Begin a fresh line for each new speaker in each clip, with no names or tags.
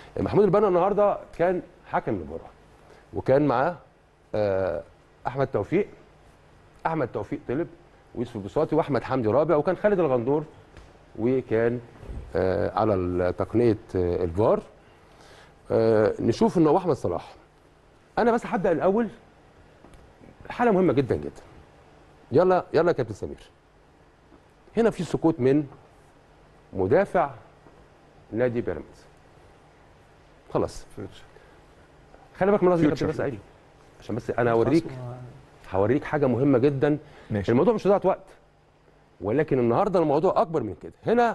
محمود البنا النهارده كان حكم المباراه وكان معاه آه، احمد توفيق احمد توفيق طلب ويوسف البساطي واحمد حمدي رابع وكان خالد الغندور وكان آه، على تقنيه آه، الفار آه، نشوف انه احمد صلاح انا بس هبدا الاول حاله مهمه جدا جدا يلا يلا يا كابتن سمير هنا في سكوت من مدافع نادي بيراميدز خلاص خلي بالك من لحظه يا كابتن بس عيني عشان بس انا اوريك هوريك حاجه مهمه جدا
ماشي
الموضوع مش ضياع وقت ولكن النهارده الموضوع اكبر من كده هنا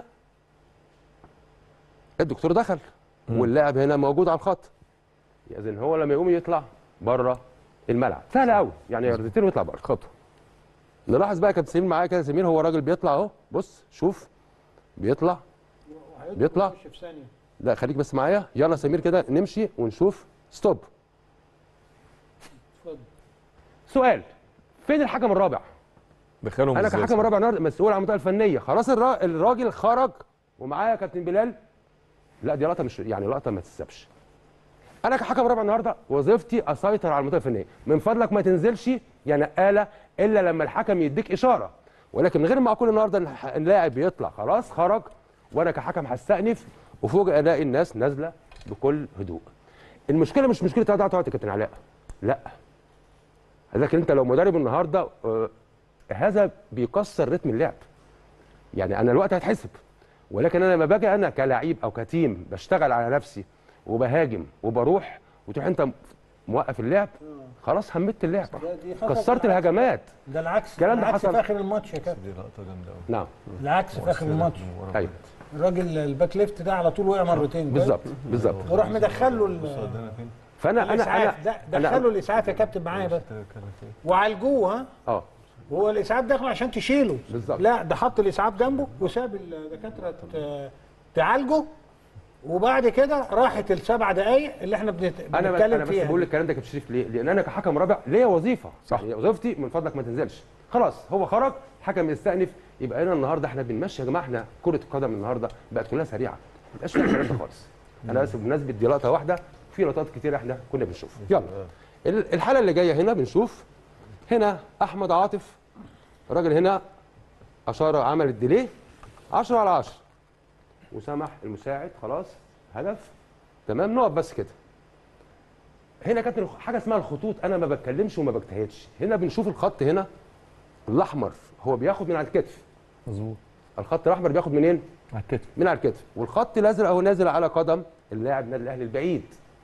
الدكتور دخل واللاعب هنا موجود على الخط اذا هو لما يقوم يطلع بره الملعب سهل قوي يعني يردتين ويطلع بره خطوه نلاحظ بقى يا كابتن سمير معايا كده سمير هو راجل بيطلع اهو بص شوف بيطلع بيطلع
في ثانيه
لا خليك بس معايا يلا سمير كده نمشي ونشوف ستوب
اتفضل
سؤال فين الحكم الرابع
دخلهم
انا
إزاي
كحكم رابع النهارده مسؤول عن المنطقه الفنيه خلاص الرا... الراجل خرج ومعايا كابتن بلال لا دي لقطه مش يعني لقطه ما تتسابش انا كحكم رابع النهارده وظيفتي اسيطر على المنطقه الفنيه من فضلك ما تنزلش يا نقاله الا لما الحكم يديك اشاره ولكن من غير معقول النهارده إن الح- اللاعب بيطلع خلاص خرج وانا كحكم هستأنف وفوجئ الاقي الناس نازله بكل هدوء المشكله مش مشكله تضيع وقت يا كابتن علاء لا لكن انت لو مدرب النهارده آه، هذا بيكسر رتم اللعب يعني انا الوقت هيتحسب ولكن انا لما باجي انا كلاعب او كتيم بشتغل على نفسي وبهاجم وبروح وتروح انت موقف اللعب خلاص همت اللعب
ده- دي خطأ
كسرت
بالعكس.
الهجمات
ده العكس
الكلام ده
العكس
حصل.
في اخر الماتش يا كابتن
دي لقطه جامده قوي
نعم
العكس في اخر الماتش
ايوه
الراجل الباك ليفت ده على طول وقع مرتين
بالظبط بالظبط
وراح مدخل له ال-
فانا انا
الاسعاف
انا
ده دخله الاسعاف يا كابتن معايا بس وعالجوه ها
اه
هو الاسعاف داخل عشان تشيله
بالظبط.
لا ده حط الاسعاف جنبه وساب الدكاتره ت- تعالجه وبعد كده راحت السبع دقائق اللي احنا بنت...
انا
بنتكلم
انا بس
فيها
بقول الكلام ده يا كابتن شريف ليه؟ لان انا كحكم رابع ليا وظيفه
صح.
يعني وظيفتي من فضلك ما تنزلش خلاص هو خرج حكم يستأنف يبقى هنا النهارده احنا بنمشي يا جماعه احنا كره القدم النهارده بقت كلها سريعه ما بقاش فيها الكلام ده خالص انا اسف بمناسبه دي لقطه واحده في لقطات كتير احنا كنا بنشوفها يلا ال- الحاله اللي جايه هنا بنشوف هنا احمد عاطف الراجل هنا اشار عمل الديليه 10 على 10 وسمح المساعد خلاص هدف تمام نقف بس كده هنا كانت الخ- حاجه اسمها الخطوط انا ما بتكلمش وما بجتهدش هنا بنشوف الخط هنا الاحمر هو بياخد من على الكتف
مظبوط
الخط الاحمر بياخد منين
على الكتف
من على الكتف والخط الازرق هو نازل على قدم اللاعب النادي الاهلي البعيد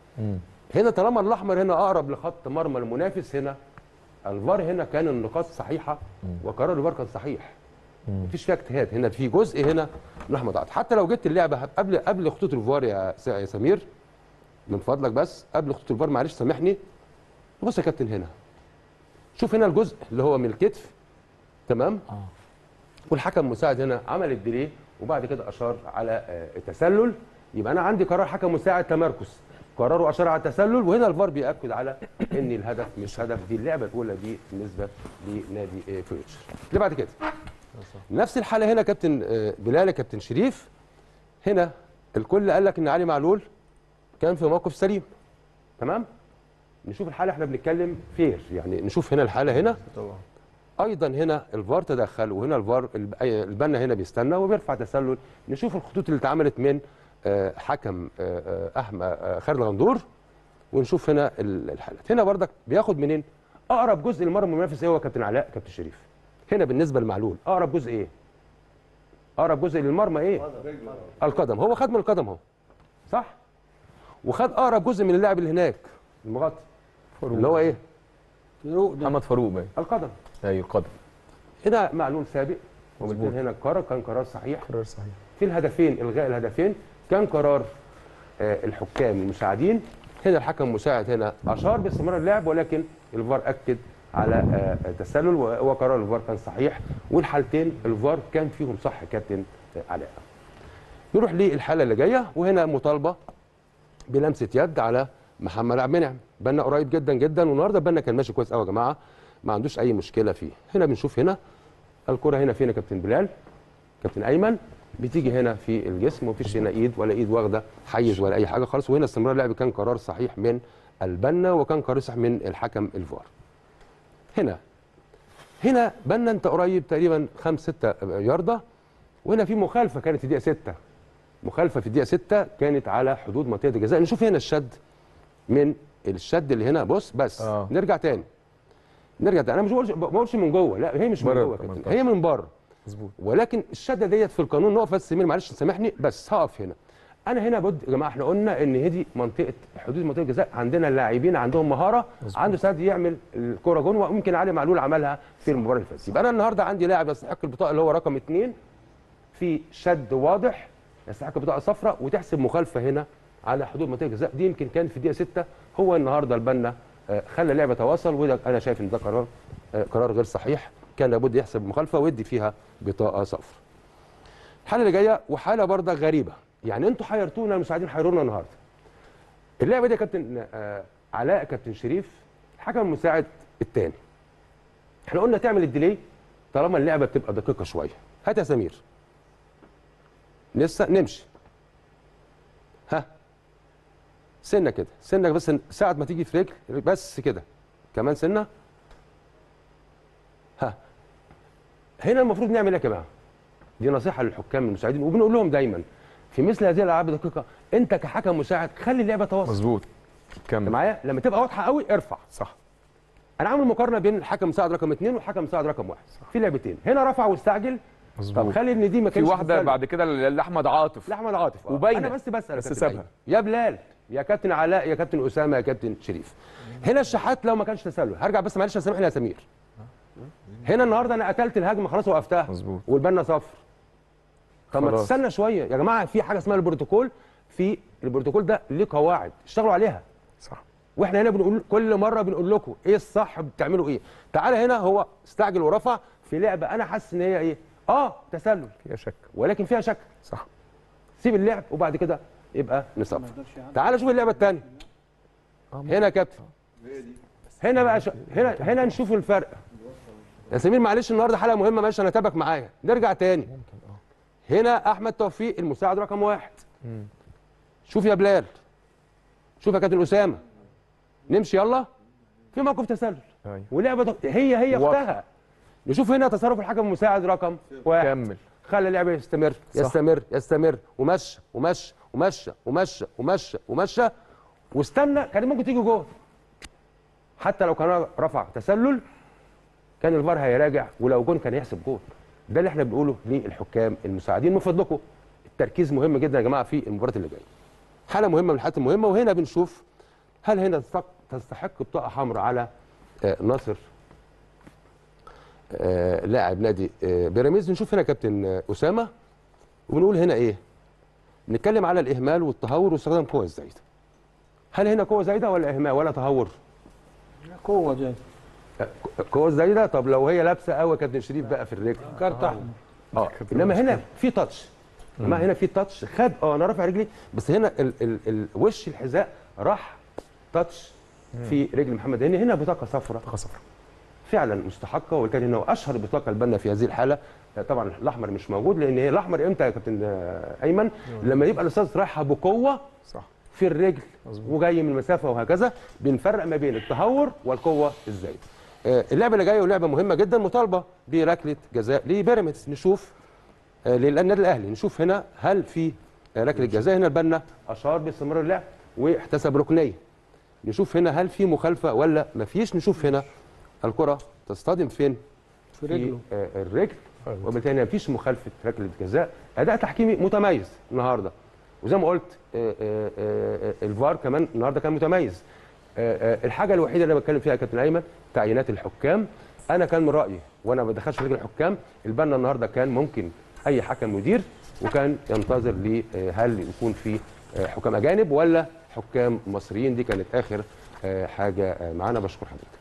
هنا طالما الاحمر هنا اقرب لخط مرمى المنافس هنا الفار هنا كان النقاط صحيحه وقرار الفار كان صحيح مفيش فيها اجتهاد هنا في جزء هنا من احمد عاطف حتى لو جبت اللعبه قبل قبل خطوط الفار يا س- يا سمير من فضلك بس قبل خطوط الفار معلش سامحني بص يا كابتن هنا شوف هنا الجزء اللي هو من الكتف تمام
اه
والحكم مساعد هنا عمل الديليه وبعد كده اشار على آه، التسلل يبقى انا عندي قرار حكم مساعد تمركز قراره اشار على التسلل وهنا الفار بياكد على ان الهدف مش هدف دي اللعبه الاولى دي بالنسبه لنادي آه، فيوتشر اللي بعد كده نفس الحاله هنا كابتن آه، بلال يا كابتن شريف هنا الكل قال لك ان علي معلول كان في موقف سليم تمام نشوف الحاله احنا بنتكلم فير يعني نشوف هنا الحاله هنا
طبعا
ايضا هنا الفار تدخل وهنا الفار الب- أي- البنا هنا بيستنى وبيرفع تسلل نشوف الخطوط اللي اتعملت من آه، حكم آه، آه، احمد آه، خالد الغندور ونشوف هنا ال- الحالات هنا بردك بياخد منين اقرب جزء للمرمى المنافس ايه هو كابتن علاء كابتن شريف هنا بالنسبه لمعلول اقرب جزء ايه اقرب جزء للمرمى ايه القدم هو خد من القدم اهو صح وخد اقرب جزء من اللاعب اللي هناك المغطي اللي هو ايه
فاروق ده
محمد فاروق باين
القدم
ايوه قدم
هنا معلول سابق
مظبوط.
وبالتالي هنا القرار كان قرار صحيح
قرار صحيح
في الهدفين الغاء الهدفين كان قرار آه، الحكام المساعدين هنا الحكم مساعد هنا اشار باستمرار اللعب ولكن الفار اكد على آه، التسلل و- وقرار الفار كان صحيح والحالتين الفار كان فيهم صح كابتن آه، علاء نروح للحاله اللي جايه وهنا مطالبه بلمسه يد على محمد عبد المنعم بنا قريب جدا جدا والنهارده بنا كان ماشي كويس قوي يا جماعه ما عندوش اي مشكله فيه هنا بنشوف هنا الكره هنا فين يا كابتن بلال كابتن ايمن بتيجي هنا في الجسم ومفيش هنا ايد ولا ايد واخده حيز ولا اي حاجه خالص وهنا استمرار اللعب كان قرار صحيح من البنا وكان قرار صحيح من الحكم الفار هنا هنا بنا انت قريب تقريبا 5 6 ياردة وهنا في مخالفه كانت في دقيقه 6 مخالفه في الدقيقه 6 كانت على حدود منطقه الجزاء نشوف هنا الشد من الشد اللي هنا بص بس
آه.
نرجع تاني نرجع تاني انا مش بقولش ما بقولش من جوه لا هي مش من
بره
جوه
ال
يا كابتن.
18.
هي من بره
مظبوط
ولكن الشده ديت في القانون نقف بس سمير معلش سامحني بس هقف هنا انا هنا بد يا جماعه احنا قلنا ان هي دي منطقه حدود منطقه الجزاء عندنا اللاعبين عندهم مهاره
مظبوط.
عنده سعد يعمل الكره جون وممكن علي معلول عملها في المباراه اللي فاتت يبقى انا النهارده عندي لاعب يستحق البطاقه اللي هو رقم اثنين في شد واضح يستحق بطاقه صفراء وتحسب مخالفه هنا على حدود منطقه الجزاء دي يمكن كان في دقيقه 6 هو النهارده البنا آه، خلى اللعبه تواصل وده انا شايف ان ده قرار آه، قرار غير صحيح كان لابد يحسب مخالفه ويدي فيها بطاقه صفراء الحاله اللي جايه وحاله برضه غريبه يعني انتوا حيرتونا المساعدين حيرونا النهارده اللعبه دي يا كابتن آه، علاء كابتن شريف الحكم المساعد الثاني احنا قلنا تعمل الديلي طالما اللعبه بتبقى دقيقه شويه هات يا سمير لسه نمشي ها سنه كده سنه بس ساعه ما تيجي في رجل بس كده كمان سنه ها هنا المفروض نعمل ايه يا جماعه دي نصيحه للحكام المساعدين وبنقول لهم دايما في مثل هذه الالعاب الدقيقه انت كحكم مساعد خلي اللعبه تواصل
مظبوط
انت
كمل
معايا لما تبقى واضحه قوي ارفع
صح
انا عامل مقارنه بين الحكم مساعد رقم اثنين والحكم مساعد رقم واحد في لعبتين هنا رفع واستعجل طب
مظبوط
خلي ان دي ما
في
كانش
واحده
تتسلل.
بعد كده لاحمد عاطف
لاحمد عاطف آه.
وباينة.
انا بس بسال يا
بس
كابتن
سابها.
أيمن. يا بلال يا كابتن علاء يا كابتن اسامه يا كابتن شريف هنا الشحات لو ما كانش تسلل هرجع بس معلش سامحني يا سمير هنا النهارده انا قتلت الهجمه خلاص وقفتها
مظبوط
والبنا صفر طب ما
خلاص.
تستنى شويه يا جماعه في حاجه اسمها البروتوكول في البروتوكول ده ليه قواعد اشتغلوا عليها
صح
واحنا هنا بنقول كل مره بنقول لكم ايه الصح بتعملوا ايه تعالى هنا هو استعجل ورفع في لعبه انا حاسس ان هي ايه اه تسلل
فيها شك
ولكن فيها شك
صح
سيب اللعب وبعد كده يبقى نصفر تعالى شوف اللعبه الثانيه هنا يا كابتن هنا بقى ش... هنا هنا نشوف الفرق يا سمير معلش النهارده حلقه مهمه ماشي انا تابك معايا نرجع تاني هنا احمد توفيق المساعد رقم واحد
مم.
شوف يا بلال شوف يا كابتن اسامه نمشي يلا في موقف تسلل
ايوه
ولعبه دق- هي هي
واضحة.
اختها نشوف هنا تصرف الحكم المساعد رقم واحد
كمل
خلى اللعبه يستمر
صح.
يستمر يستمر ومشى ومشى ومشى ومشى ومشى ومشى واستنى كان ممكن تيجي جول حتى لو كان رفع تسلل كان الفار هيراجع ولو جون كان يحسب جول ده اللي احنا بنقوله للحكام المساعدين من فضلكم التركيز مهم جدا يا جماعه في المباراه اللي جايه حاله مهمه من الحالات المهمه وهنا بنشوف هل هنا تستحق- تستحق بطاقه حمراء على آه، ناصر آه، لاعب نادي آه، بيراميدز نشوف هنا كابتن آه، اسامه وبنقول هنا ايه نتكلم على الاهمال والتهور واستخدام قوه الزايده هل هنا قوه زايده ولا اهمال ولا تهور
قوه زي
آه، قوه زايده طب لو هي لابسه قوي يا كابتن شريف بقى في الرجل
كارت احمر
اه انما هنا في تاتش انما هنا في تاتش خد اه انا رافع رجلي بس هنا ال ال ال وش الحذاء راح تاتش في رجل محمد هاني هنا بطاقه صفراء
خسر
فعلا مستحقه وكان هنا اشهر بطاقه البنا في هذه الحاله آه، طبعا الاحمر مش موجود لان هي الاحمر امتى يا كابتن آه، ايمن لما يبقى الاستاذ رايحه بقوه
صح
في الرجل
مظبوط.
وجاي من المسافه وهكذا بنفرق ما بين التهور والقوه الزايده آه، اللعبه اللي جايه ولعبه مهمه جدا مطالبه بركله جزاء لبيراميدز نشوف آه، للنادي الاهلي نشوف هنا هل في آه، ركله جزاء هنا البنا اشار باستمرار اللعب واحتسب ركنيه نشوف هنا هل في مخالفه ولا ما فيش نشوف هنا الكره تصطدم فين
في رجله
آه، الرجل
فاول.
وبالتالي ما فيش مخالفه ركله جزاء اداء تحكيمي متميز النهارده وزي ما قلت آه، آه، آه، الفار كمان النهارده كان متميز آه، آه، الحاجه الوحيده اللي انا بتكلم فيها يا كابتن ايمن تعيينات الحكام انا كان من رايي وانا ما بدخلش في رجل الحكام البنا النهارده كان ممكن اي حكم مدير وكان ينتظر لي آه، هل يكون في آه، حكام اجانب ولا حكام مصريين دي كانت اخر آه، حاجه آه، معانا بشكر حضرتك